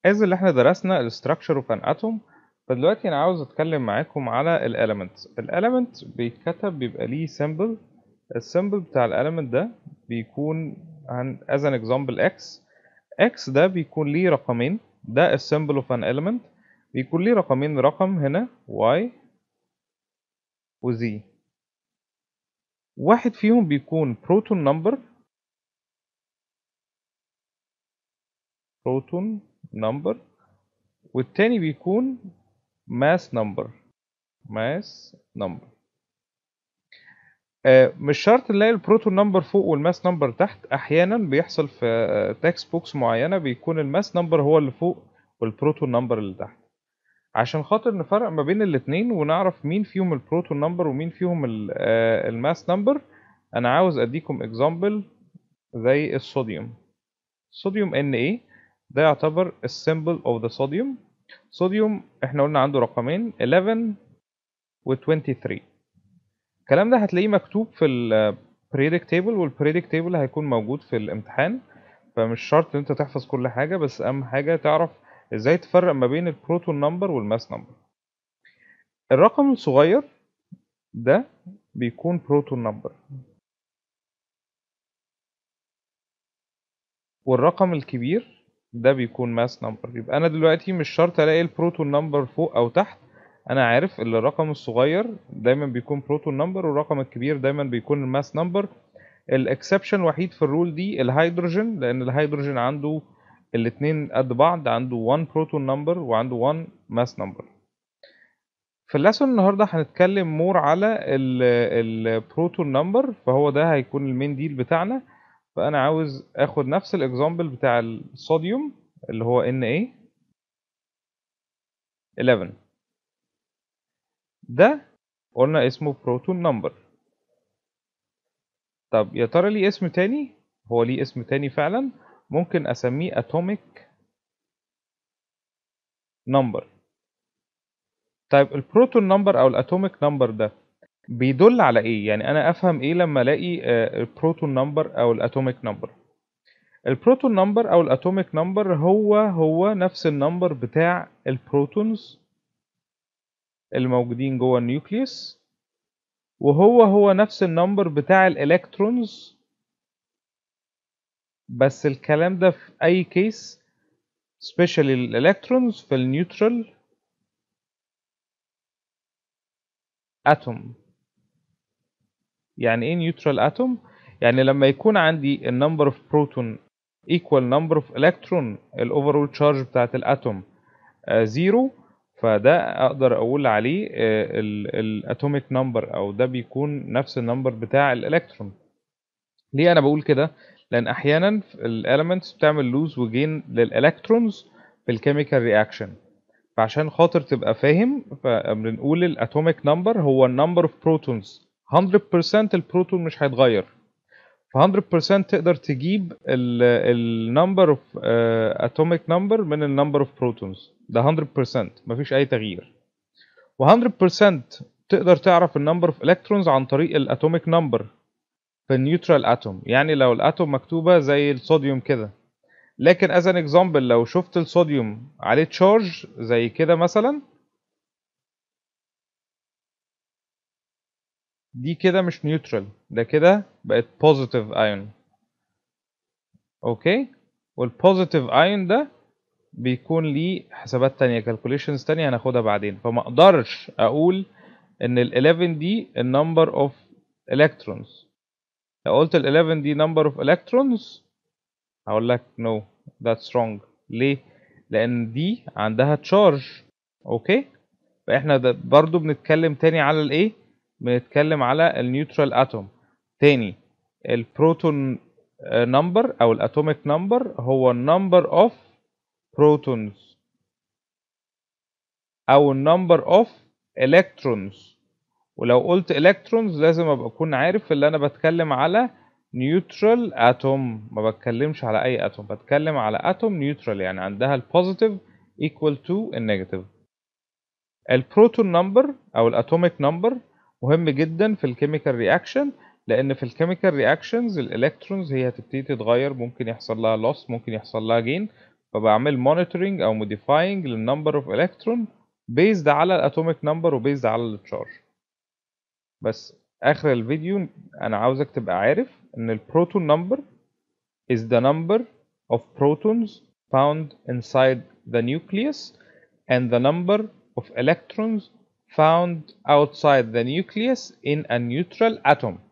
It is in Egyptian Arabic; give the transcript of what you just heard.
as اللي احنا درسنا ال structure of an atom فدلوقتي انا عاوز اتكلم معاكم على ال element ال element بيتكتب بيبقى ليه symbol السيمبل بتاع ال element ده بيكون عن as an example x x ده بيكون ليه رقمين ده السيمبل of an element بيكون ليه رقمين رقم هنا y و z واحد فيهم بيكون بروتون نمبر بروتون نمبر والتاني بيكون ماس نمبر ماس نمبر مش شرط نلاقي البروتون نمبر فوق والماس نمبر تحت احيانا بيحصل في تكست بوكس معينه بيكون الماس نمبر هو اللي فوق والبروتون نمبر اللي تحت عشان خاطر نفرق ما بين الاتنين ونعرف مين فيهم البروتون نمبر ومين فيهم الماس نمبر انا عاوز اديكم اكزامبل زي الصوديوم صوديوم Na ده يعتبر السيمبل اوف ذا صوديوم صوديوم احنا قلنا عنده رقمين 11 و 23 الكلام ده هتلاقيه مكتوب في البريدك تيبل والبريدك تيبل هيكون موجود في الامتحان فمش شرط ان انت تحفظ كل حاجه بس اهم حاجه تعرف ازاي تفرق ما بين البروتون نمبر والماس نمبر الرقم الصغير ده بيكون بروتون نمبر والرقم الكبير ده بيكون ماس نمبر يبقى انا دلوقتي مش شرط الاقي البروتون نمبر فوق او تحت انا عارف ان الرقم الصغير دايما بيكون بروتون نمبر والرقم الكبير دايما بيكون الماس نمبر الاكسبشن الوحيد في الرول دي الهيدروجين لان الهيدروجين عنده الاثنين قد بعض عنده 1 بروتون نمبر وعنده 1 ماس نمبر في الليسون النهارده هنتكلم مور على البروتون نمبر فهو ده هيكون المين ديل بتاعنا فانا عاوز اخد نفس الاكزامبل بتاع الصوديوم اللي هو Na 11 ده قلنا اسمه بروتون نمبر طب يا ترى ليه اسم تاني هو ليه اسم تاني فعلا ممكن اسميه اتوميك نمبر طيب البروتون نمبر او الاتوميك نمبر ده بيدل على ايه يعني انا افهم ايه لما الاقي البروتون نمبر او الاتوميك نمبر البروتون نمبر او الاتوميك نمبر هو هو نفس النمبر بتاع البروتونز الموجودين جوه النيوكليوس وهو هو نفس النمبر بتاع الالكترونز بس الكلام ده في اي كيس سبيشالي الالكترونز في النيوترال اتوم يعني ايه نيوترال اتوم يعني لما يكون عندي النمبر اوف بروتون ايكوال نمبر اوف الكترون الاوفرول تشارج بتاعت الاتوم زيرو فده اقدر اقول عليه الاتوميك نمبر او ده بيكون نفس النمبر بتاع الالكترون ليه انا بقول كده لان احيانا الاليمنتس بتعمل لوز وجين للالكترونز في الكيميكال رياكشن فعشان خاطر تبقى فاهم فبنقول الاتوميك نمبر هو النمبر اوف بروتونز 100% البروتون مش هيتغير ف 100% تقدر تجيب النمبر اوف اتوميك نمبر من النمبر اوف بروتونز ده 100% مفيش اي تغيير و100% تقدر تعرف النمبر اوف الكترونز عن طريق الاتوميك نمبر في النيوترال اتوم يعني لو الاتوم مكتوبه زي الصوديوم كده لكن از ان اكزامبل لو شفت الصوديوم عليه تشارج زي كده مثلا دي كده مش نيوترال ده كده بقت بوزيتيف ايون اوكي والبوزيتيف ايون ده بيكون ليه حسابات تانية كالكوليشنز تانية هناخدها بعدين فما اقدرش اقول ان ال 11 دي النمبر اوف الكترونز لو قلت ال 11 دي نمبر اوف الكترونز هقول لك نو ذاتس wrong ليه لان دي عندها تشارج اوكي فاحنا برضو بنتكلم تاني على الايه بنتكلم على النيوترال اتوم تاني البروتون نمبر او الاتوميك نمبر هو النمبر اوف بروتونز او النمبر اوف الكترونز ولو قلت الكترونز لازم ابقى اكون عارف اللي انا بتكلم على نيوترال اتوم ما بتكلمش على اي اتوم بتكلم على اتوم نيوترال يعني عندها البوزيتيف equal to النيجاتيف البروتون نمبر او الاتوميك نمبر مهم جدا في الكيميكال رياكشن لان في الكيميكال رياكشنز الالكترونز هي هتبتدي تتغير ممكن يحصل لها لوس ممكن يحصل لها جين فبعمل monitoring او modifying للنمبر اوف الكترون based على الاتوميك نمبر وبيزد على التشارج بس اخر الفيديو انا عاوزك تبقى عارف ان البروتون نمبر is the number of protons found inside the nucleus and the number of electrons found outside the nucleus in a neutral atom